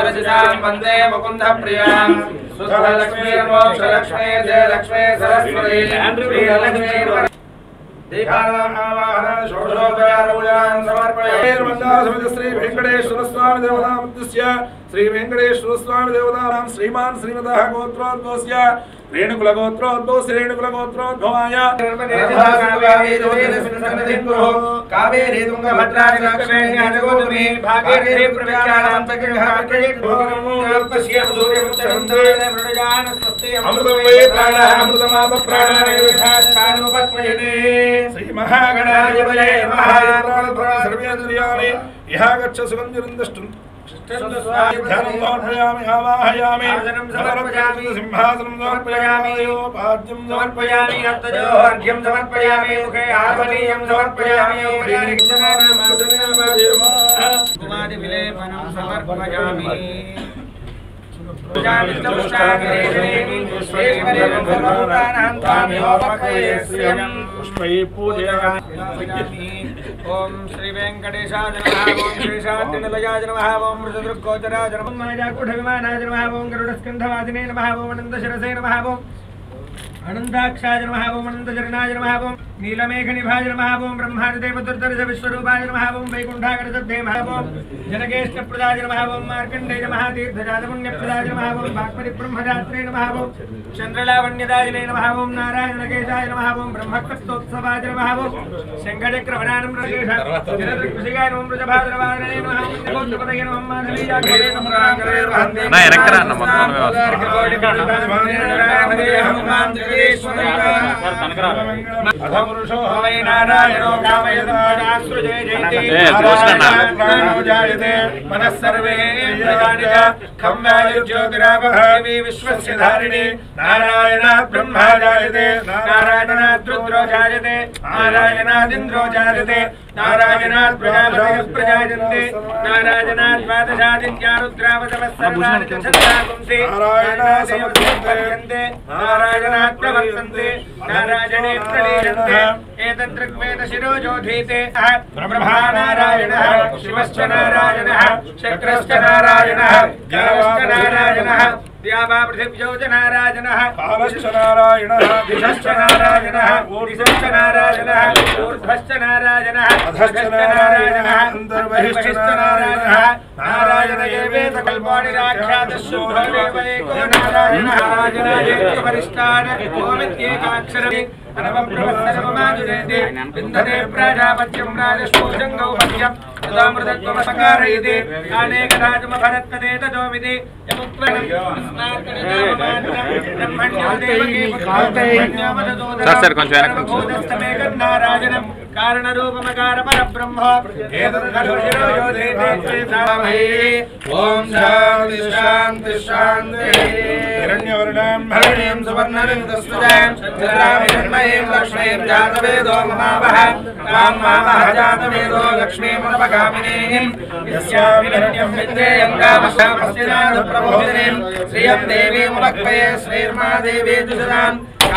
सर्वशिषां वन्दे मुकुन्दप्रियाम् सुखलक्ष्मीर्मोक्षलक्ष्मी जयलक्ष्मी सरस्वती श्रीलक्ष्मी శ్రీ వెంకటేశ్వర స్వామి దేవతామృత్యస్య శ్రీ వెంకటేశ్వర స్వామి దేవతానాం శ్రీమాన్ శ్రీమత గోత్రోద్భవస్య రేణుకుల గోత్రోద్భవ శ్రీ రేణుకుల గోత్రోద్భవాయ కావేరీ తుంగభద్రాది లక్ష్మీ జ్ఞానగోతమి భాగీరథి ప్రవిఖ్యానాం అమృతం వై ప్రాణ అమృతమాప ప్రాణ శ్రీ మహాగణాధిపతయే నమః సర్వేంద్రియాణి ఇహ గచ్చ సుగంధిరందష్టు ధ్యానం సమర్పయామి ఆవాహయామి సమర్పయామి సింహాసనం సమర్పయామి పాద్యం సమర్పయామి అర్ఘ్యం సమర్పయామి ముఖే ఆపనీయం సమర్పయామి కుమారి విలేపనం సమర్పయామి పుష్పై పూజయామి ఓం శ్రీ వెంకటేశాయ నమః ఓం శ్రీ శాంతినిలయాయ నమః ఓం మృతదృగ్గోచరాయ నమః మాయాకూఢ విమానాయ నమః ఓం గరుడస్కంధవాదినే నమః ఓం అనంతశిరసే నమః ఓం అనంతాక్షాయ నమః ఓం అనంతచరణాయ నమః ఓం నీలమేఘనిభాయ నమః ఓం బ్రహ్మాదిదేవదుర్దర్శ విశ్వరూపాయ నమః ఓం వైకుంఠాగరసద్ధే నమః ఓం జనకేష్టప్రదాయ నమః ఓం మార్కండేయ నమః తీర్థజాతపుణ్యప్రదాయ నమః ఓం భాగ్వతి బ్రహ్మజాత్రే నమః ఓం చంద్రలావణ్యదాయనే నమః ఓం నారాయణకేశాయ నమః ఓం బ్రహ్మకృప్తోత్సవాయ నమః ఓం శంఖచక్రవరానం రకేశ జనదృగ్విషయాయ నమః వృజభాద్రవాదనే నమః ఓం త్రికోణపదయే నమః మాధవీయాగ్రే నమః రాంగరే వహంతే నా వెనక్కి రా అన్న, మొత్తం అధపురుషో ఏ, చూస్తున్నా. విశ్వస్యధారిణి నారాయణాత్ బ్రహ్మా జాయతే నారాయణాత్ రుద్రో జాయతే నారాయణాదింద్రో జాయతే నారాయణాత్ ప్రజాపతిః ప్రజాయంతే నారాయణాత్ ద్వాదశాదిత్యా రుద్రావతమస్సర్వాణి చ ఛందాగుంసి నారాయణ సమర్పయంతే నారాయణాత్ ప్రవర్తంతే నారాయణే ప్రణీయంతే ఏతదృగ్వేద శిరోజోధీతే బ్రహ్మా నారాయణः శివశ్చ నారాయణः శక్రశ్చ నారాయణः దేవశ్చ నారాయణः ద్యావా పృథివ్యౌ చ నారాయణः కాలశ్చ నారాయణ దిశశ్చ నారాయణः దిశశ్చ నారాయణः ఊర్ధ్వశ్చ నారాయణः అధశ్చ నారాయణः అంతర్బహిశ్చ నారాయణः నారాయణ ఏవేత కల్పాణి రాఖ్యాతశుద్ధేవైకో నారాయణ నారాయణ పరిష్కార ఓమిత్యేకాక్షరం అనవబ్రహ్మసర్వమాజురేతి విందతే ప్రజాపత్యం రాజస్ఫూజం గౌహత్యం తదామృతత్వమసకారయతి అనేకరాజమ భరత్పదే తదోమితి యముక్వనం సార్, సార్, కొంచెం వెనక్కి ఉంచు. నారాయణం కారణరూపమకార పరబ్రహ్మ ఓం శాంతి శాంతి శాంతి హిరణ్యవర్ణాం హరిణీం సువర్ణలింగస్తుజాం చంద్రామిహిర్మయీం లక్ష్మీం జాతవేదో మమావహ తాం మావహ జాతవేదో లక్ష్మీముపగామినీం యస్యామిహిరణ్యం విద్యేయం కామశామస్యనాథ ప్రబోధినీం శ్రియం దేవీములక్వయే శ్రీర్మా దేవీ దుషదాం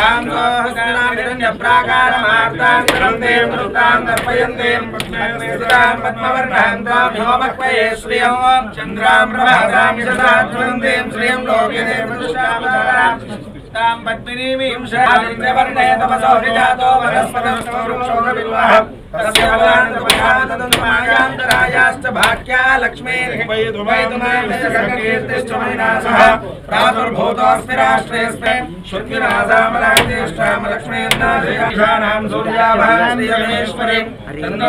ప్రాదుర్భూతోస్మి రాష్ట్రేస్మిన్ శుద్ధిరాసామలాదేష్టామలక్ష్మీర్నాశయాం సూర్యాభామేశ్వరి తన్నో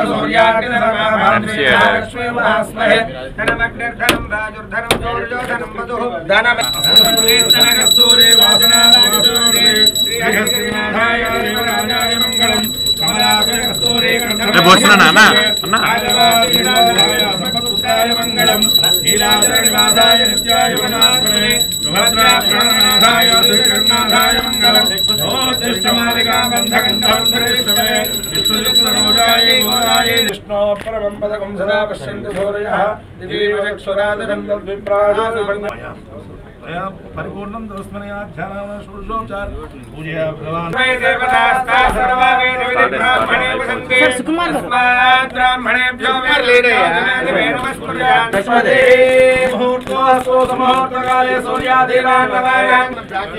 సూర్యాగ్నిధర్మాభాస్మహే ధనమగ్నిర్ధనం రాజుర్ధనం సూర్యోధనం మధు ధనమస్తూరే వాసనామాసూరే శ్రీహరిశ్రీనాథాయ దేవరాజాయ మంగళం కమలాకర కస్తూరే రేపు వస్తున్నానా అన్న? అన్న? సంపత్పుత్రాయ మంగళం నీలాచరణివాసాయ నిత్యాయ వనాత్మనే సుభద్రా ప్రాణనాథాయ శ్రీకర్ణాథాయ మంగళం ఓత్తిష్టమాలికా బంధకంధవంతరిష్టమే విష్ణుయుక్తరోజాయ ఘోరాయ విష్ణో పరమం పదకం సదా పశ్యంతి సూర్యః దివీవచక్షురాదరం తద్విప్రాజో तया परिपूर्णं तस्मया ध्यानाय षोडशोपचार पूजया भगवान् वै देवतास्ता सर्वा वेदविदि ब्राह्मणे वसन्ति तस्मात् ब्राह्मणेभ्यो वेदविदि नमस्कुर्यात् मुहूर्तोऽस्तु समूहूर्तकाले सूर्यादेवान् नवायान्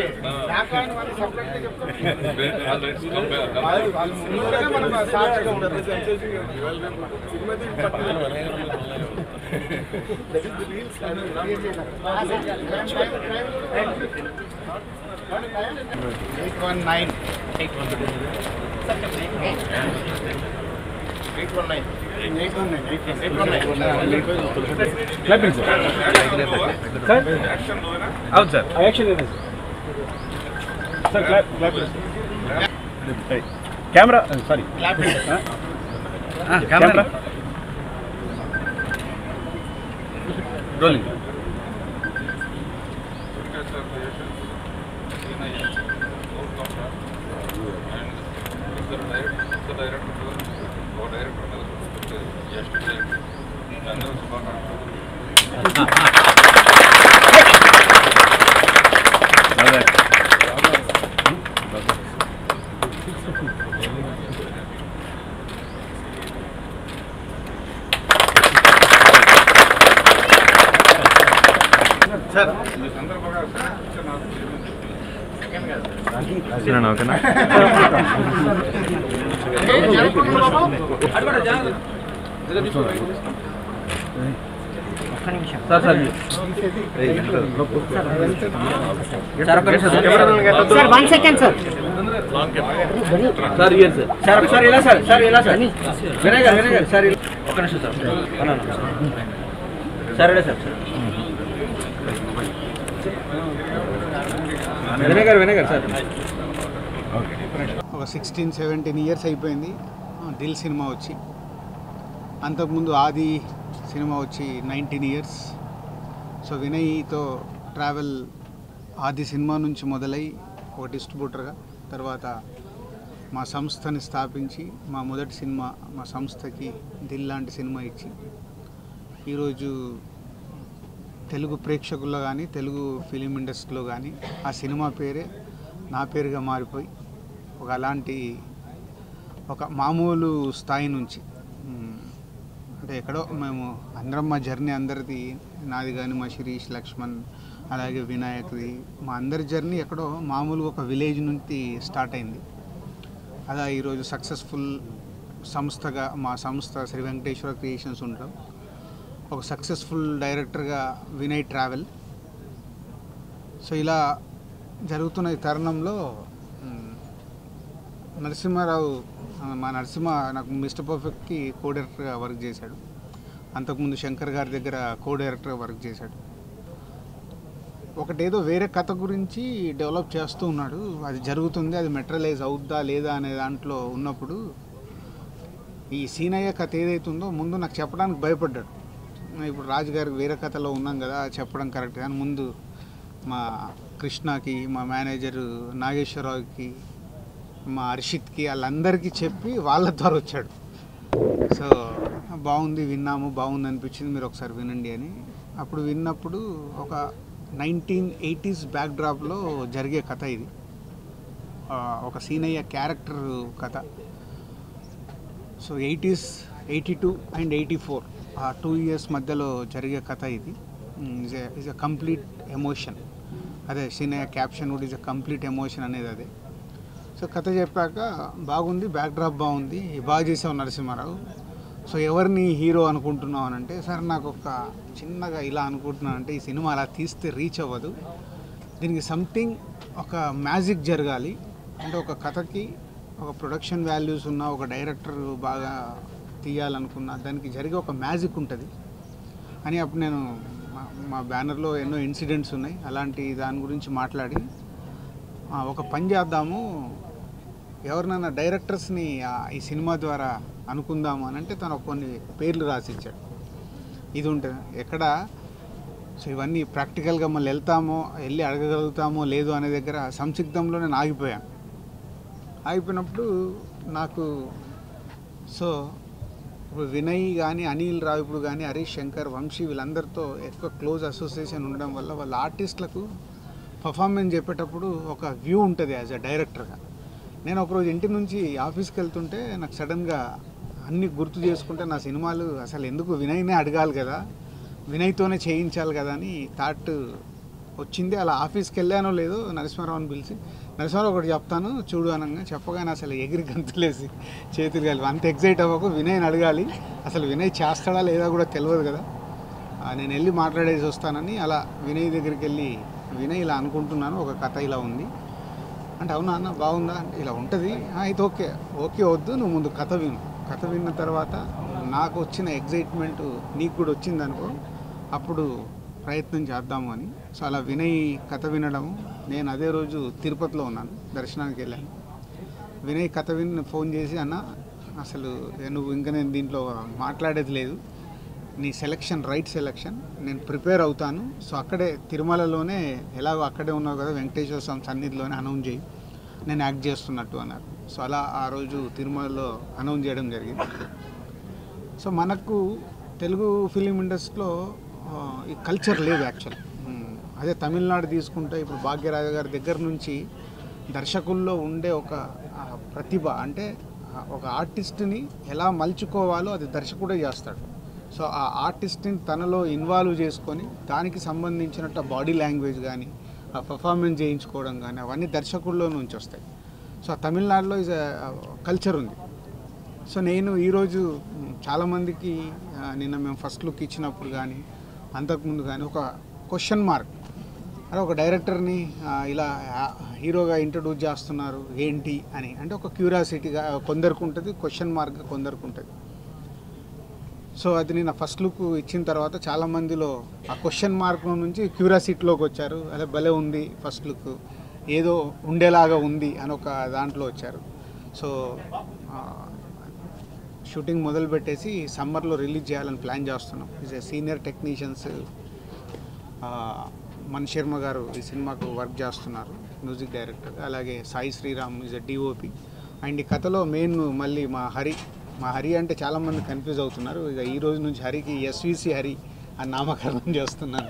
eight one nine eight one eight one nine eight one nine eight one అవును sir camera sorry camera rolling ఓకేనా sir sir sir one second sir sir ear sir sir ఒకసారి ఇలా సార్ సార్ ఇలా సార్ వినయ్ గారు వినయ్ గారు sir ఇలా. ఒక్క నిమిషం sir అన్న, అన్న. సార్ ఇలా సార్ సార్ వినయ్ గారు వినయ్ గారు సార్ ఒక సిక్స్టీన్ సెవెంటీన్ ఇయర్స్ అయిపోయింది దిల్ సినిమా వచ్చి అంతకుముందు ఆది సినిమా వచ్చి నైన్టీన్ ఇయర్స్ సో వినయ్తో ట్రావెల్ ఆది సినిమా నుంచి మొదలై ఒక డిస్ట్రిబ్యూటర్గా తర్వాత మా సంస్థని స్థాపించి మా మొదటి సినిమా మా సంస్థకి దిల్ లాంటి సినిమా ఇచ్చి ఈరోజు తెలుగు ప్రేక్షకుల్లో కానీ తెలుగు ఫిలిం ఇండస్ట్రీలో కానీ ఆ సినిమా పేరే నా పేరుగా మారిపోయి ఒక అలాంటి ఒక మామూలు స్థాయి నుంచి మ్, అంటే ఎక్కడో మేము అందరం మా జర్నీ అందరిది నాది కానీ మా శిరీష్ లక్ష్మణ్ అలాగే వినాయక్ది మా అందరి జర్నీ ఎక్కడో మామూలుగా ఒక విలేజ్ నుంచి స్టార్ట్ అయింది అలా ఈరోజు సక్సెస్ఫుల్ సంస్థగా మా సంస్థ శ్రీ వెంకటేశ్వర క్రియేషన్స్ ఉంటాం ఒక సక్సెస్ఫుల్ డైరెక్టర్గా వినయ్ ట్రావెల్ సో ఇలా జరుగుతున్న ఈ తరుణంలో మ్, నరసింహారావు ఆ, మా నరసింహ నాకు మిస్టర్ పర్ఫెక్ట్కి కో డైరెక్టర్గా వర్క్ చేశాడు అంతకుముందు శంకర్ గారి దగ్గర కో డైరెక్టర్గా వర్క్ చేశాడు ఒకటేదో వేరే కథ గురించి డెవలప్ చేస్తూ ఉన్నాడు అది జరుగుతుంది అది మెటరలైజ్ అవుద్దా లేదా అనే దాంట్లో ఉన్నప్పుడు ఈ సీనయ్య కథ ఏదైతుందో ముందు నాకు చెప్పడానికి భయపడ్డాడు ఇప్పుడు రాజు గారికి వేరే కథలో ఉన్నాం కదా చెప్పడం కరెక్ట్ కానీ ముందు మా కృష్ణకి మా మేనేజర్ నాగేశ్వరరావుకి మా హర్షిత్కి వాళ్ళందరికీ చెప్పి వాళ్ళ ద్వారా వచ్చాడు సో బాగుంది విన్నాము బాగుంది అనిపించింది మీరు ఒకసారి వినండి అని అప్పుడు విన్నప్పుడు ఒక నైన్టీన్ ఎయిటీస్ బ్యాక్డ్రాప్లో జరిగే కథ ఇది ఆ, ఒక సీనయ్య క్యారెక్టర్ కథ so eighties eighty two and eighty four ఆ టూ ఇయర్స్ మధ్యలో జరిగే కథ ఇది is is a complete emotion అదే సీనయ్య క్యాప్షన్ కూడా ఇస్ ఎ కంప్లీట్ ఎమోషన్ అనేది అదే సో కథ చెప్పాక బాగుంది బ్యాక్డ్రాప్ బాగుంది బాగా చేసావు నరసింహారావు సో ఎవరిని హీరో అనుకుంటున్నావు అని అంటే సార్ నాకు ఒక చిన్నగా ఇలా అనుకుంటున్నాను అంటే ఈ సినిమా అలా తీస్తే రీచ్ అవ్వదు దీనికి సంథింగ్ ఒక మ్యాజిక్ జరగాలి అంటే ఒక కథకి ఒక ప్రొడక్షన్ వాల్యూస్ ఉన్న ఒక డైరెక్టర్ బాగా తీయాలనుకున్న దానికి జరిగే ఒక మ్యాజిక్ ఉంటుంది అని అప్పుడు నేను మా- మా బ్యానర్లో ఎన్నో ఇన్సిడెంట్స్ ఉన్నాయి అలాంటి దాని గురించి మాట్లాడి ఆ, ఒక పని చేద్దాము ఎవరినైనా డైరెక్టర్స్ని ఆ, ఈ సినిమా ద్వారా అనుకుందాము అని అంటే తను కొన్ని పేర్లు రాసిచ్చాడు ఇది ఉంటుంది ఎక్కడ సో ఇవన్నీ ప్రాక్టికల్గా మళ్ళీ వెళ్తామో వెళ్ళి అడగగలుగుతామో లేదు అనే దగ్గర సంసిగ్ధంలో నేను ఆగిపోయాను ఆగిపోయినప్పుడు నాకు సో ఇప్పుడు వినయ్ కానీ అనిల్ రావిపుడు కానీ హరీష్ శంకర్ వంశీ వీళ్ళందరితో ఎక్కువ క్లోజ్ అసోసియేషన్ ఉండడం వల్ల వాళ్ళ ఆర్టిస్టులకు పర్ఫార్మెన్స్ చెప్పేటప్పుడు ఒక వ్యూ ఉంటుంది యాజ్ అ డైరెక్టర్గా నేను ఒకరోజు ఇంటి నుంచి ఆఫీస్కి వెళ్తుంటే నాకు సడన్గా అన్ని గుర్తు చేసుకుంటే నా సినిమాలు అసలు ఎందుకు వినయ్నే అడగాలి కదా వినయ్తోనే చేయించాలి కదా అని థాట్ వచ్చింది అలా ఆఫీస్కి వెళ్ళానో లేదో నరసింహారావుని పిలిచి నరసింహారావు ఒకటి చెప్తాను చూడు అనగా చెప్పగానే అసలు ఎగిరి గంతులేసి చేతులు కలిపి అంత ఎగ్జైట్ అవ్వకు వినయ్ని అడగాలి అసలు వినయ్ చేస్తాడా లేదా కూడా తెలియదు కదా ఆ, నేను వెళ్ళి మాట్లాడేసి వస్తానని అలా వినయ్ దగ్గరికి వెళ్ళి వినయ్ ఇలా అనుకుంటున్నాను ఒక కథ ఇలా ఉంది అంటే అవునా అన్న బాగుందా అంటే ఇలా ఉంటుంది "ఆ, అయితే ఓకే ఓకే వద్దు నువ్వు ముందు కథ విను కథ విన్న తర్వాత నాకు వచ్చిన ఎగ్జైట్మెంట్ నీకు కూడా వచ్చింది అనుకో అప్పుడు ప్రయత్నం చేద్దాము అని సో అలా వినయ్ కథ వినడం నేను అదే రోజు తిరుపతిలో ఉన్నాను దర్శనానికి వెళ్ళాను వినయ్ కథ విని ఫోన్ చేసి అన్న అసలు నువ్వు ఇంకా నేను దీంట్లో మాట్లాడేది లేదు నీ సెలెక్షన్ రైట్ సెలెక్షన్ నేను ప్రిపేర్ అవుతాను సో అక్కడే తిరుమలలోనే ఎలాగో అక్కడే ఉన్నావు కదా వెంకటేశ్వర స్వామి సన్నిధిలోనే అనౌన్స్ చేయి నేను యాక్ట్ చేస్తున్నట్టు అన్నారు సో అలా ఆ రోజు తిరుమలలో అనౌన్స్ చేయడం జరిగింది సో మనకు తెలుగు ఫిలిం ఇండస్ట్రీలో ఆ, ఈ కల్చర్ లేదు యాక్చువల్ అదే తమిళనాడు తీసుకుంటే ఇప్పుడు భాగ్యరాజు గారి దగ్గర నుంచి దర్శకుల్లో ఉండే ఒక ఆ, ప్రతిభ అంటే ఆ, ఒక ఆర్టిస్ట్ని ఎలా మలుచుకోవాలో అది దర్శకుడే చేస్తాడు సో ఆ ఆర్టిస్ట్ని తనలో ఇన్వాల్వ్ చేసుకొని దానికి సంబంధించినట్టు బాడీ లాంగ్వేజ్ కానీ ఆ పర్ఫార్మెన్స్ చేయించుకోవడం కానీ అవన్నీ దర్శకుల్లో నుంచి వస్తాయి సో ఆ తమిళనాడులో ఇస్ కల్చర్ ఉంది సో నేను ఈరోజు మ్, చాలామందికి ఆ, నిన్న మేము ఫస్ట్ లుక్ ఇచ్చినప్పుడు కానీ అంతకుముందు కానీ ఒక క్వశ్చన్ మార్క్ అరే ఒక డైరెక్టర్ని ఆ, ఇలా ఆ, హీరోగా ఇంట్రడ్యూస్ చేస్తున్నారు ఏంటి అని అంటే ఒక క్యూరియాసిటీగా కొందరికి ఉంటుంది క్వశ్చన్ మార్క్ కొందరికి ఉంటుంది సో అది నేను ఫస్ట్ లుక్ ఇచ్చిన తర్వాత చాలా మందిలో ఆ క్వశ్చన్ మార్క్ నుంచి క్యూరియాసిటీలోకి వచ్చారు అలా భలే ఉంది ఫస్ట్ లుక్ ఏదో ఉండేలాగా ఉంది అని ఒక దాంట్లో వచ్చారు సో ఆ, షూటింగ్ మొదలు పెట్టేసి సమ్మర్లో రిలీజ్ చేయాలని ప్లాన్ చేస్తున్నాం ఈజ్ సీనియర్ టెక్నీషియన్స్ మన్ శర్మ గారు ఈ సినిమాకు వర్క్ చేస్తున్నారు మ్యూజిక్ డైరెక్టర్ అలాగే Sai Sriram is DOP and ఈ కథలో మెయిన్ మళ్ళీ మా హరి మా హరి అంటే చాలామంది కన్ఫ్యూజ్ అవుతున్నారు ఇక ఈ రోజు నుంచి హరికి ఎస్విసి హరి అని నామకరణం చేస్తున్నాను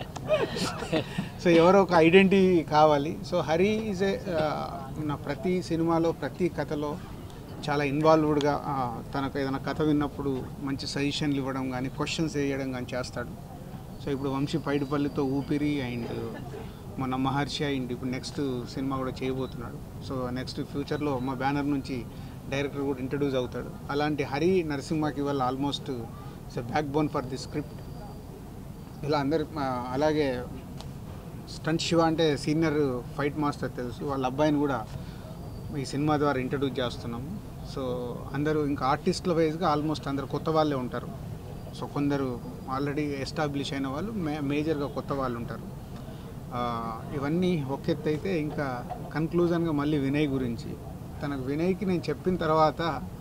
సో ఎవరో ఒక ఐడెంటిటీ కావాలి సో హరి ఈజ్ ఏ నా ప్రతి సినిమాలో ప్రతి కథలో చాలా ఇన్వాల్వ్డ్గా తనకు ఏదైనా కథ విన్నప్పుడు మంచి సజెషన్లు ఇవ్వడం కానీ క్వశ్చన్స్ వేయడం కానీ చేస్తాడు సో ఇప్పుడు వంశీ పైడిపల్లితో ఊపిరి అండ్ మన మహర్షి అండ్ ఇప్పుడు నెక్స్ట్ సినిమా కూడా చేయబోతున్నాడు సో నెక్స్ట్ ఫ్యూచర్లో మా బ్యానర్ నుంచి డైరెక్టర్ కూడా ఇంట్రడ్యూస్ అవుతాడు అలాంటి హరి నరసింహకి ఇవాళ almost it's backbone for the script ఇలా అందరి ఆ, అలాగే స్టంట్ శివ అంటే సీనియర్ ఫైట్ మాస్టర్ తెలుసు వాళ్ళ అబ్బాయిని కూడా ఈ సినిమా ద్వారా ఇంట్రడ్యూస్ చేస్తున్నాము సో అందరూ ఇంకా ఆర్టిస్టుల వైజ్గా ఆల్మోస్ట్ అందరు కొత్త వాళ్ళే ఉంటారు సో కొందరు ఆల్రెడీ ఎస్టాబ్లిష్ అయిన వాళ్ళు మే మేజర్గా కొత్త వాళ్ళు ఉంటారు ఆ, ఇవన్నీ ఒక ఎత్తు అయితే ఇంకా కన్క్లూజన్గా మళ్ళీ వినయ్ గురించి తనకు వినయ్కి నేను చెప్పిన తర్వాత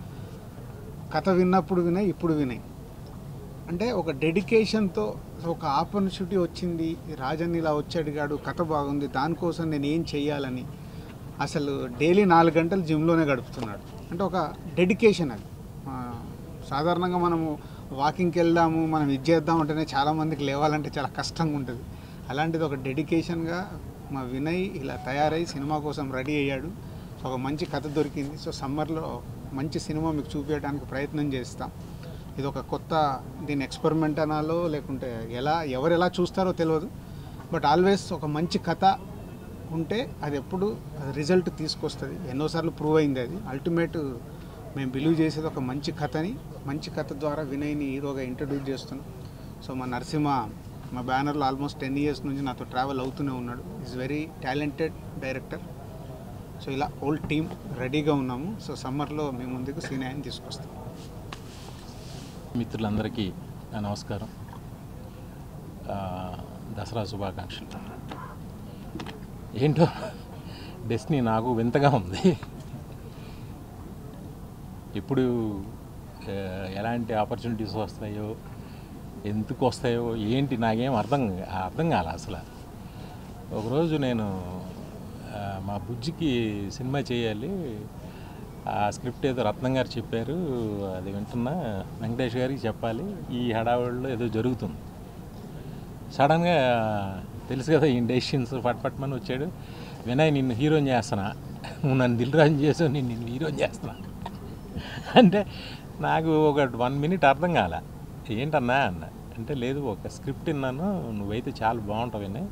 కథ విన్నప్పుడు వినయ్ ఇప్పుడు వినయ్ అంటే ఒక డెడికేషన్తో ఒక ఆపర్చునిటీ వచ్చింది రాజన్ ఇలా వచ్చి అడిగాడు కథ బాగుంది దానికోసం నేను ఏం చేయాలని అసలు డైలీ నాలుగు గంటలు జిమ్లోనే గడుపుతున్నాడు అంటే ఒక డెడికేషన్ అది ఆ, సాధారణంగా మనము వాకింగ్కి వెళ్దాము మనం ఇది చేద్దాం అంటేనే చాలామందికి లేవాలంటే చాలా కష్టంగా ఉంటుంది అలాంటిది ఒక డెడికేషన్గా మా వినయ్ ఇలా తయారై సినిమా కోసం రెడీ అయ్యాడు సో ఒక మంచి కథ దొరికింది సో సమ్మర్లో మంచి సినిమా మీకు చూపించడానికి ప్రయత్నం చేస్తాం ఇది ఒక కొత్త దీని ఎక్స్పెరిమెంట్ అనాలో లేకుంటే ఎలా ఎవరు ఎలా చూస్తారో తెలియదు బట్ ఆల్వేస్ ఒక మంచి కథ ఉంటే అది ఎప్పుడు అది రిజల్ట్ తీసుకొస్తుంది ఎన్నోసార్లు ప్రూవ్ అయింది అది అల్టిమేట్ మేము బిలీవ్ చేసేది ఒక మంచి కథని మంచి కథ ద్వారా వినయ్ని హీరోగా ఇంట్రడ్యూస్ చేస్తున్నాం సో మా నరసింహ మా బ్యానర్లో ఆల్మోస్ట్ టెన్ ఇయర్స్ నుంచి నాతో ట్రావెల్ అవుతూనే ఉన్నాడు is very talented director so ఇలా హోల్ టీమ్ రెడీగా ఉన్నాము సో సమ్మర్లో మీ ముందుకు సీనియాని తీసుకొస్తాం మిత్రులందరికీ నా నమస్కారం ఆ, దసరా శుభాకాంక్షలు ఏంటో డెస్టినీ నాకు వింతగా ఉంది ఎప్పుడు ఆ, ఎలాంటి ఆపర్చునిటీస్ వస్తాయో ఎందుకు వస్తాయో ఏంటి నాకేం అర్థం అర్థం కాలే అసలు ఒకరోజు నేను ఆ, మా బుజ్జికి సినిమా చేయాలి ఆ స్క్రిప్ట్ ఏదో రత్నం గారు చెప్పారు అది వింటున్నా వెంకటేష్ గారికి చెప్పాలి ఈ హడావుడిలో ఏదో జరుగుతుంది సడన్గా తెలుసు కదా ఈ డెసిషన్స్ ఫట్ పట్మని వచ్చాడు వినయ్ నిన్ను హీరోని చేస్తున్నా నువ్వు నన్ను దిల్రాజు చేసావు నేను నిన్ను హీరోని చేస్తున్నా అంటే నాకు ఒక వన్ మినిట్ అర్థం కాల ఏంటన్నా అన్న అంటే లేదు ఒక స్క్రిప్ట్ విన్నాను నువ్వైతే చాలా బాగుంటావు వినయ్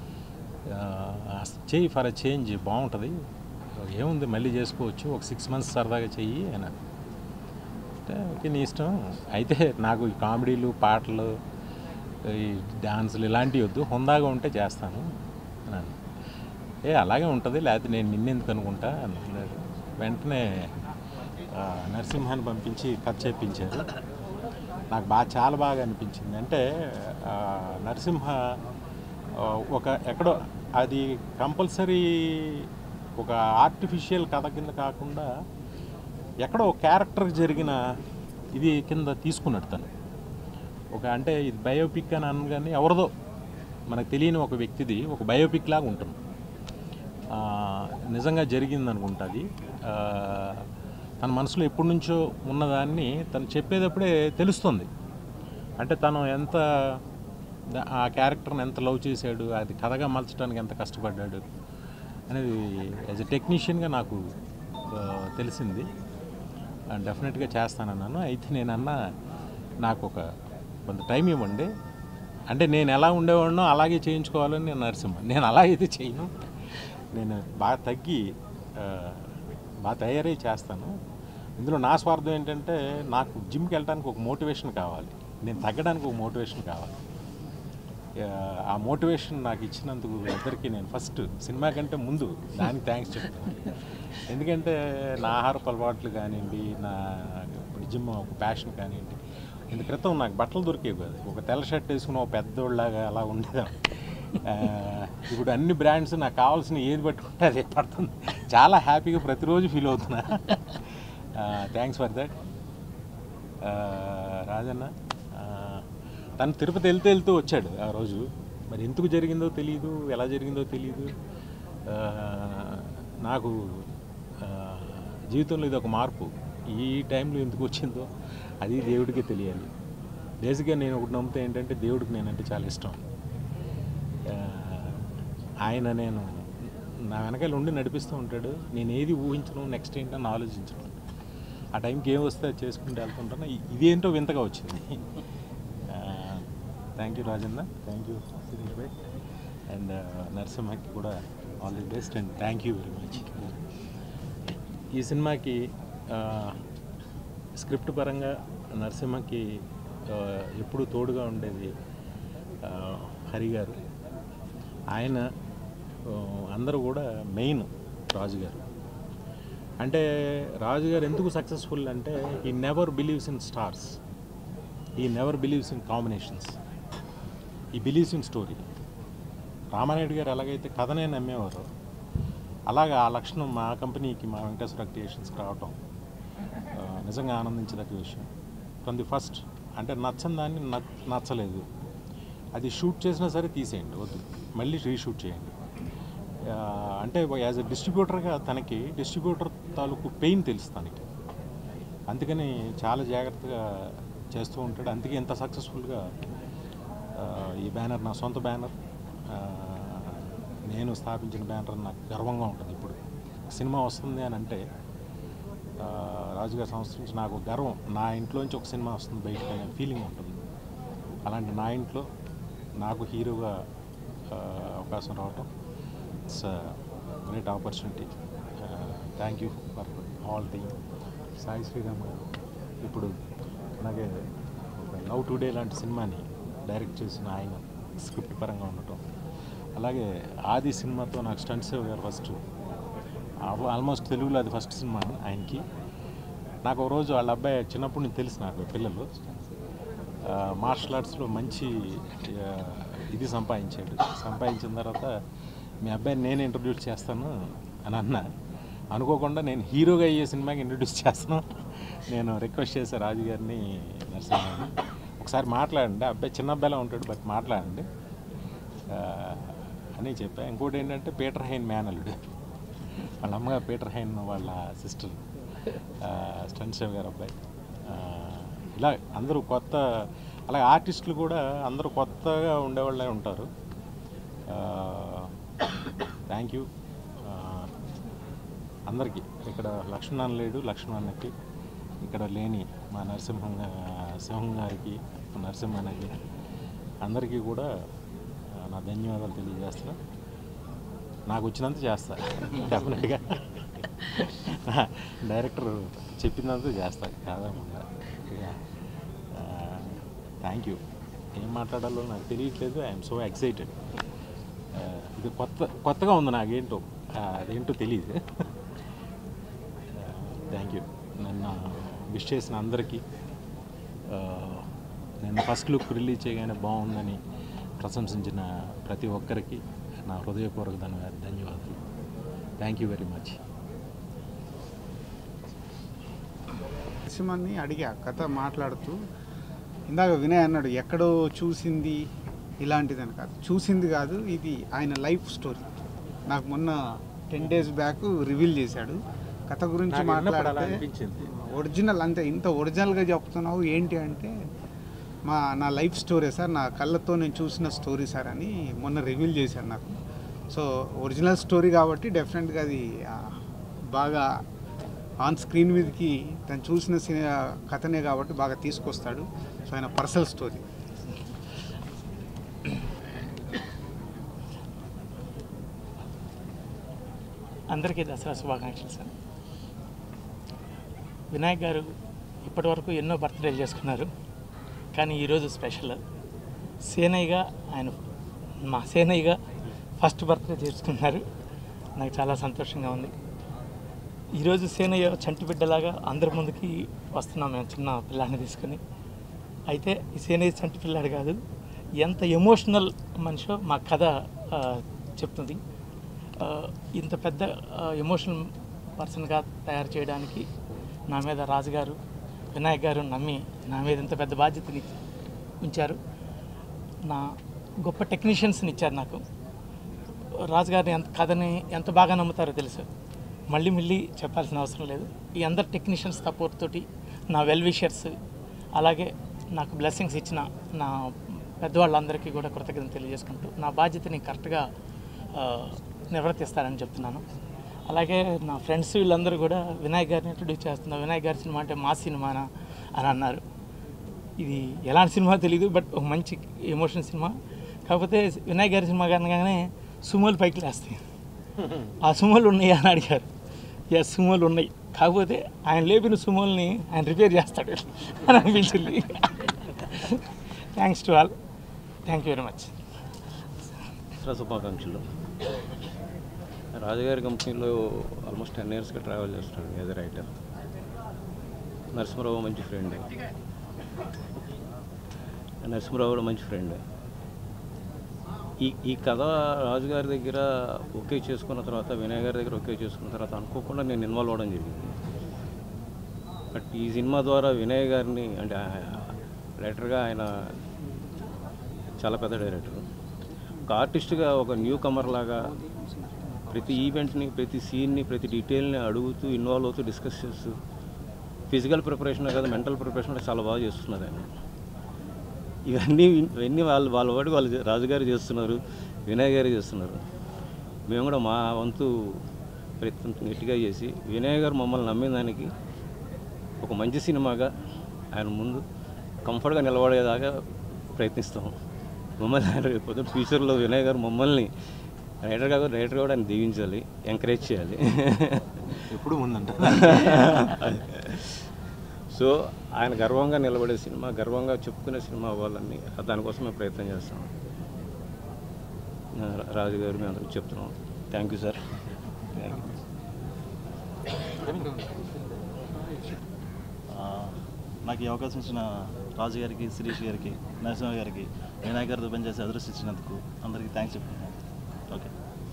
ఆ, చెయ్యి ఫర్ అ చేంజ్ బాగుంటుంది ఏముంది మళ్ళీ చేసుకోవచ్చు ఒక సిక్స్ మంత్స్ సరదాగా చెయ్యి అని అన్నాడు. అంటే ఓకే నీ ఇష్టం అయితే నాకు ఈ కామెడీలు పాటలు ఈ డాన్సులు ఇలాంటివి వద్దు హుందాగా ఉంటే చేస్తాను అని అన్నాడు. ఏ అలాగే ఉంటుంది లేకపోతే నేను నిన్నెందుకు అనుకుంటా అని అన్నాడు వెంటనే ఆ, నరసింహాన్ని పంపించి కథ చెప్పించారు నాకు బాగా చాలా బాగా అనిపించింది అంటే ఆ, నరసింహ ఆ, ఒక ఎక్కడో అది కంపల్సరీ ఒక ఆర్టిఫిషియల్ కథ కింద కాకుండా ఎక్కడో ఒక క్యారెక్టర్ జరిగిన ఇది కింద తీసుకున్నాడు తను ఒక అంటే ఇది బయోపిక్ అని అనగానే ఎవరిదో మనకు తెలియని ఒక వ్యక్తిది ఒక బయోపిక్ లాగా ఉంటుంది ఆ, నిజంగా జరిగింది అనుకుంటుంది తన మనసులో ఎప్పటి నుంచో ఉన్నదాన్ని తను చెప్పేటప్పుడే తెలుస్తుంది అంటే తను ఎంత ద- ఆ క్యారెక్టర్ని ఎంత లవ్ చేశాడు అది కథగా మలచడానికి ఎంత కష్టపడ్డాడు అనేది యాజ్ ఎ టెక్నీషియన్గా నాకు ఆ, తెలిసింది డెఫినెట్గా చేస్తానన్నాను అయితే నేనన్నా నాకు ఒక కొంత టైం ఇవ్వండి అంటే నేను ఎలా ఉండేవాడినో అలాగే చేయించుకోవాలని నేను నరసింహ నేను అలా అయితే చేయను నేను బాగా తగ్గి ఆ, బాగా తయారై చేస్తాను ఇందులో నా స్వార్థం ఏంటంటే నాకు జిమ్కి వెళ్ళడానికి ఒక మోటివేషన్ కావాలి నేను తగ్గడానికి ఒక మోటివేషన్ కావాలి ఆ, ఆ మోటివేషన్ నాకు ఇచ్చినందుకు ఇద్దరికి నేను ఫస్ట్ సినిమా కంటే ముందు దానికి థ్యాంక్స్ చెప్తాను ఎందుకంటే నా ఆహారపు అలవాట్లు కానివ్వండి నా ఇప్పుడు జిమ్ ఒక ప్యాషన్ కానివ్వండి ఇంత క్రితం నాకు బట్టలు దొరికేవి కాదు ఒక తెల్ల షర్ట్ వేసుకుని ఒక పెద్దోళ్ళలాగా అలా ఉండేదాన్ని ఆ, ఇప్పుడు అన్ని బ్రాండ్స్ నాకు కావాల్సిన ఏది పట్టుకుంటే అదే పడుతుంది చాలా హ్యాపీగా ప్రతిరోజు ఫీల్ అవుతున్నా థ్యాంక్స్ ఫర్ దట్ రాజన్న ఆ, తను తిరుపతి వెళ్తూ వెళ్తూ వచ్చాడు ఆ రోజు మరి ఎందుకు జరిగిందో తెలియదు ఎలా జరిగిందో తెలియదు ఆ, నాకు ఆ, జీవితంలో ఇది ఒక మార్పు ఈ టైంలో ఎందుకు వచ్చిందో అది దేవుడికి తెలియాలి బేసిక్గా నేను ఒకటి నమ్ముతా ఏంటంటే దేవుడికి నేనంటే చాలా ఇష్టం ఆ, ఆయన నేను నా వెనకాల ఉండి నడిపిస్తూ ఉంటాడు నేను ఏది ఊహించను నెక్స్ట్ ఏంటని ఆలోచించను ఆ టైంకి ఏం వస్తే అది చేసుకుంటూ వెళ్తుంటాను ఇ- ఇదేంటో వింతగా వచ్చింది thank you Rajanna thank you Suresh bhai and నరసింహకి కూడా all the best and thank you very much ఈ సినిమాకి ఆ, స్క్రిప్ట్ పరంగా నరసింహకి ఆ, ఎప్పుడు తోడుగా ఉండేది ఆ, హరి గారు ఆయన ఆ, అందరూ కూడా మెయిన్ రాజు గారు అంటే రాజు గారు ఎందుకు సక్సెస్ఫుల్ అంటే ఈ నెవర్ బిలీవ్స్ ఇన్ స్టార్స్ ఈ నెవర్ బిలీవ్స్ ఇన్ కాంబినేషన్స్ ఈ believes in story Ramanaidu garu ఎలాగైతే కథనే నమ్మేవారో అలాగా ఆ లక్షణం మా కంపెనీకి మా వెంకటేశ్వర క్రియేషన్స్కి రావటం ఆ, నిజంగా ఆనందించదగ్గ విషయం ఫ్రమ్ ది ఫస్ట్ అంటే నచ్చని దాన్ని నచ్- నచ్చలేదు అది షూట్ చేసినా సరే తీసేయండి వద్దు మళ్ళీ రీషూట్ చేయండి ఆ, అంటే యాజ్ ఎ డిస్ట్రిబ్యూటర్గా తనకి డిస్ట్రిబ్యూటర్ తాలూకు పెయిన్ తెలుసు తనకి అందుకని చాలా జాగ్రత్తగా చేస్తూ ఉంటాడు అందుకే ఇంత సక్సెస్ఫుల్గా ఆ, ఈ బ్యానర్ నా సొంత బ్యానర్ ఆ, నేను స్థాపించిన బ్యానర్ నాకు గర్వంగా ఉంటుంది ఇప్పుడు సినిమా వస్తుంది అని అంటే ఆ, రాజుగారి సంస్థ నుంచి నాకు ఒక గర్వం నా ఇంట్లోంచి ఒక సినిమా వస్తుంది బయటకు అనే ఫీలింగ్ ఉంటుంది అలాంటి నా ఇంట్లో నాకు హీరోగా ఆ, అవకాశం రావటం it's great opportunity thank you for all team Sai Sriram garu ఇప్పుడు అలాగే ఒక లవ్ టుడే లాంటి సినిమాని డైరెక్ట్ చేసిన ఆయన స్క్రిప్ట్ పరంగా ఉండటం అలాగే ఆది సినిమాతో నాకు స్టంట్ సేవ్ గారు ఫస్ట్ ఆల్మోస్ట్ తెలుగులో అది ఫస్ట్ సినిమా ఆయనకి నాకు ఒక రోజు వాళ్ళ అబ్బాయి చిన్నప్పటి నుంచి తెలుసు నాకు పిల్లలు మార్షల్ ఆర్ట్స్లో మంచి ఆ, ఇది సంపాదించాడు సంపాదించిన తర్వాత మీ అబ్బాయిని నేను ఇంట్రడ్యూస్ చేస్తాను అని అన్నా అనుకోకుండా నేను హీరోగా అయ్యే సినిమాకి ఇంట్రడ్యూస్ చేస్తాను నేను రిక్వెస్ట్ చేసే రాజు గారిని నరసింహాని ఒకసారి మాట్లాడండి అబ్బాయి చిన్న అబ్బాయిలా ఉంటాడు బట్ మాట్లాడండి ఆ, అని చెప్పా ఇంకోటి ఏంటంటే పీటర్ హైన్ మేనల్లుడు వాళ్ళ అమ్మగారు పీటర్ హైన్ వాళ్ళ సిస్టర్ స్టన్ శివ గారు అబ్బాయి ఆ, ఇలా అందరూ కొత్త అలాగే ఆర్టిస్టులు కూడా అందరూ కొత్తగా ఉండేవాళ్ళే ఉంటారు థ్యాంక్ యూ అందరికీ ఇక్కడ లక్ష్మణ్ లేడు లక్ష్మణ్కి ఇక్కడ లేని మా నరసింహం గా- సింహం గారికి నరసింహన్నకి అందరికీ కూడా ఆ, నా ధన్యవాదాలు తెలియజేస్తున్నా నాకు వచ్చినంత చేస్తా డెఫినెట్గా డైరెక్టర్ చెప్పినంత చేస్తా కాదమ్మా థ్యాంక్ యూ ఏం మాట్లాడాలో నాకు తెలియట్లేదు ఐఎమ్ సో ఎక్సైటెడ్ ఇది కొత్త కొత్తగా ఉంది నాకేంటో ఆ, అదేంటో తెలియదు థ్యాంక్ యూ నన్ను విష్ చేసిన అందరికీ ఆ, నేను ఫస్ట్ లుక్ రిలీజ్ చేయగానే బాగుందని ప్రశంసించిన ప్రతి ఒక్కరికి నా హృదయపూర్వక ధన్యవాదాలు ధన్యవాదాలు థ్యాంక్ యూ వెరీ మచ్ నరసింహన్ని అడిగా కథ మాట్లాడుతూ ఇందాక వినయ్ అన్నాడు ఎక్కడో చూసింది ఇలాంటిదని కాదు చూసింది కాదు ఇది ఆయన లైఫ్ స్టోరీ నాకు మొన్న టెన్ డేస్ బ్యాక్ రివీల్ చేశాడు కథ గురించి నాకు విన్నప్పుడు అలా మాట్లాడితే అనిపించింది. ఒరిజినల్ అంటే ఇంత ఒరిజినల్గా చెప్తున్నావు ఏంటి అంటే మా నా లైఫ్ స్టోరీ సార్ నా కళ్ళతో నేను చూసిన స్టోరీ సార్ అని మొన్న రివీల్ చేశాను నాకు సో ఒరిజినల్ స్టోరీ కాబట్టి డెఫినెట్గా అది ఆ, బాగా ఆన్ స్క్రీన్ మీదకి తను చూసిన సిని- కథనే కాబట్టి బాగా తీసుకొస్తాడు సో ఆయన పర్సనల్ స్టోరీ అందరికీ దసరా శుభాకాంక్షలు సార్ వినాయక్ గారు ఇప్పటివరకు ఎన్నో బర్త్డేలు చేసుకున్నారు కానీ ఈరోజు స్పెషల్ సేనయ్యగా ఆయన మా సేనయ్యగా ఫస్ట్ బర్త్డే చేసుకున్నారు నాకు చాలా సంతోషంగా ఉంది ఈరోజు సేనయ్య చంటి బిడ్డలాగా అందరి ముందుకి వస్తున్నాం మేము చిన్న పిల్లాన్ని తీసుకుని అయితే ఈ సేనయ్య చంటి పిల్లాడు కాదు ఎంత ఎమోషనల్ మనిషో మా కథ ఆ, చెప్తుంది ఆ, ఇంత పెద్ద ఎమోషనల్ పర్సన్గా తయారు చేయడానికి నా మీద రాజుగారు వినాయక్ గారు నమ్మి నా మీద ఇంత పెద్ద బాధ్యతని ఉంచారు నా గొప్ప టెక్నీషియన్స్ని ఇచ్చారు నాకు రాజుగారిని ఎంత కథని ఎంత బాగా నమ్ముతారో తెలుసు మళ్ళీ మళ్ళీ చెప్పాల్సిన అవసరం లేదు ఈ అందరు టెక్నీషియన్స్ సపోర్ట్ తోటి నా వెల్ విషర్స్ అలాగే నాకు బ్లెస్సింగ్స్ ఇచ్చిన నా పెద్దవాళ్ళందరికీ కూడా కృతజ్ఞత తెలియజేసుకుంటూ నా బాధ్యతని కరెక్ట్గా ఆ, నిర్వర్తిస్తారని చెప్తున్నాను అలాగే నా ఫ్రెండ్స్ వీళ్ళందరూ కూడా వినాయక్ గారిని ఇంట్రడ్యూస్ చేస్తున్నా వినాయక్ గారి సినిమా అంటే మా సినిమానా అని అన్నారు ఇది ఎలాంటి సినిమా తెలియదు బట్ ఒక మంచి ఎమోషన్ సినిమా కాకపోతే వినాయక్ గారి సినిమా కనగానే సుమోలు పైకి లేస్తాయి ఆ సుమోలు ఉన్నాయి అని అడిగారు ఎస్ సుమోలు ఉన్నాయి కాకపోతే ఆయన లేపిన సుమోల్ని ఆయన రిపేర్ చేస్తాడు అని అనిపించింది thanks to all thank you very much Dasara శుభాకాంక్షలు రాజుగారి కంపెనీలో ఆల్మోస్ట్ టెన్ ఇయర్స్గా ట్రావెల్ చేస్తున్నాడు యాజ్ ఎ రైటర్ నరసింహరావు మంచి ఫ్రెండ్ నరసింహరావు కూడా మంచి ఫ్రెండ్ ఈ ఈ కథ రాజుగారి దగ్గర ఓకే చేసుకున్న తర్వాత వినయ్ గారి దగ్గర ఓకే చేసుకున్న తర్వాత అనుకోకుండా నేను ఇన్వాల్వ్ అవ్వడం జరిగింది బట్ ఈ సినిమా ద్వారా వినయ్ గారిని అంటే రైటర్గా ఆయన చాలా పెద్ద డైరెక్టర్ ఒక ఆర్టిస్ట్గా ఒక న్యూ కమర్ లాగా ప్రతి ఈవెంట్ని ప్రతి సీన్ని ప్రతి డీటెయిల్ని అడుగుతూ ఇన్వాల్వ్ అవుతూ డిస్కస్ చేస్తూ ఫిజికల్ ప్రిపరేషన్ కాదు మెంటల్ ప్రిపరేషన్ కూడా చాలా బాగా చేస్తున్నారు ఆయన ఇవన్నీ ఇవన్నీ వాళ్ళు వాళ్ళ వాటికి వాళ్ళు రాజుగారు చేస్తున్నారు వినయ్ గారు చేస్తున్నారు మేము కూడా మా వంతు ప్రయత్నం గట్టిగా చేసి వినయ్ గారు మమ్మల్ని నమ్మిన దానికి ఒక మంచి సినిమాగా ఆయన ముందు కంఫర్ట్గా నిలబడేదాకా ప్రయత్నిస్తాం మమ్మల్ని ఆయన రేపు పొద్దున్న ఫ్యూచర్లో వినయ్ గారు మమ్మల్ని రైటర్ కాదు రైటర్ కూడా ఆయన దీవించాలి ఎంకరేజ్ చేయాలి ఎప్పుడు ముందంట సో ఆయన గర్వంగా నిలబడే సినిమా గర్వంగా చెప్పుకునే సినిమా అవ్వాలని దానికోసం మేము ప్రయత్నం చేస్తాం రా- రాజు గారు మేము అందరికి చెప్తున్నాం థ్యాంక్ యూ సార్ ఆ, నాకు ఈ అవకాశం ఇచ్చిన రాజు గారికి శిరీష్ గారికి నరసింహ గారికి వినాయక్ గారితో పనిచేసి అదృష్టి ఇచ్చినందుకు అందరికీ థ్యాంక్స్ చెప్తున్నాను okay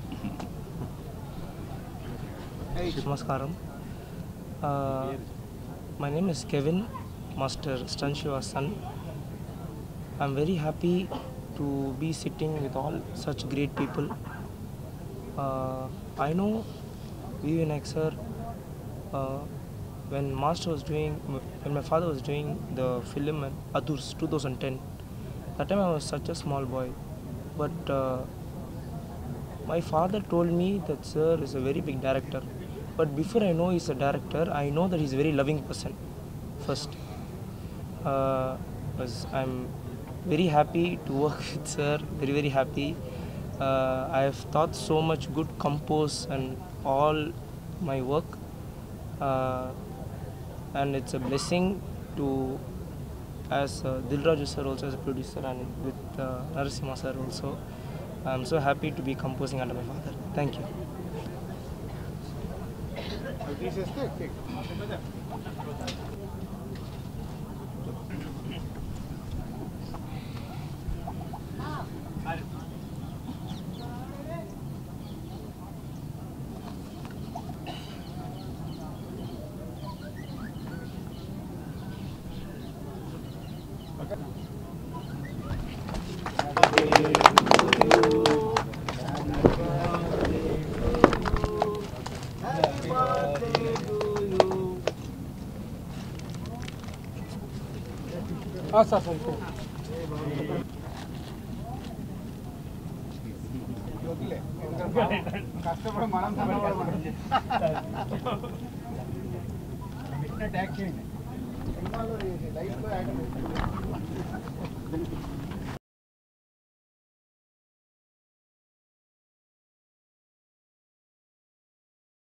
Namaskaram. Uh, my name is Kevin, Master Stan Shiva's son. I'm very happy to be sitting with all such great people. Uh, I know V. Vinayak sir uh, when master was doing when my father was doing the film in Adurs 2010 that time I was such a small boy but uh, my father told me that sir is a very big director but before I know he's a director I know that he's a very loving person first uh, was I'm very happy to work with sir very very happy uh, I have taught so much good compose and all my work uh, and it's a blessing to as uh, Dilraju sir also as a producer and with uh, Narasimha sir also I'm so happy to be composing under my father thank you తీసేస్తే sir sir కష్టపడి మనం పెట్టినట్టు act చేయండి సినిమాలో లైఫ్లో act